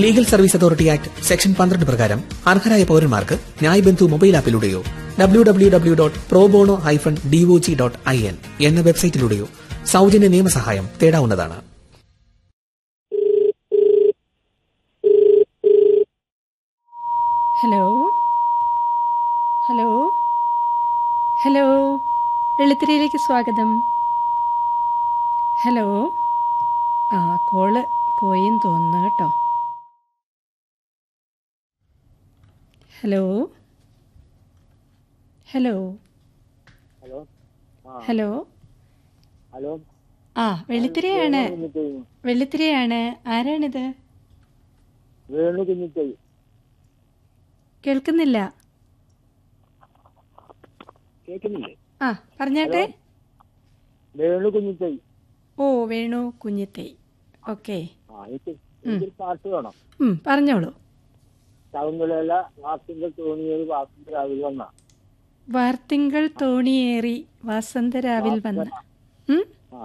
Legal service authority act section പന്ത്രണ്ട് പ്രകാരം അർഹരായ പൌരന്മാർക്ക് ന്യായ് ബന്ധു മൊബൈൽ ആപ്പിലൂടെയോ W W W dot probono hyphen DOG dot I N എന്ന വെബ്സൈറ്റിലൂടെയോ സൗജന്യ നിയമസഹായം തേടാവുന്നതാണ് ഹലോ ഹലോ ഹലോ വെള്ളിത്തിരയിലേക്ക് സ്വാഗതം ഹലോ ആ കോള് പോയെന്ന് തോന്നുന്നു കേട്ടോ ഹലോ ഹലോ ഹലോ ആ ഹലോ ഹലോ ആ വെള്ളിത്തിരയാണ് വെള്ളിത്തിരയാണ് ആരാണിത് വേണു കുഞ്ഞിത്തൈ കേൾക്കുന്നില്ല കേൾക്കുന്നില്ലേ ആ പറഞ്ഞാട്ടെ വേണു കുഞ്ഞിത്തൈ ഓ വേണു കുഞ്ഞിത്തൈ ഓക്കെ ആ എനിക്ക് എനിക്കൊരു പാട്ട് വേണം ഉം, പറഞ്ഞോളൂ ശവങ്കുളയില വാസിന്റെ തോണിയൊരു വാസിന്റെ രാവിലെ വന്ന വാർത്തിങ്കൾ തോണിയേറി വസന്തരാവിൽ വന്ന് ഉം?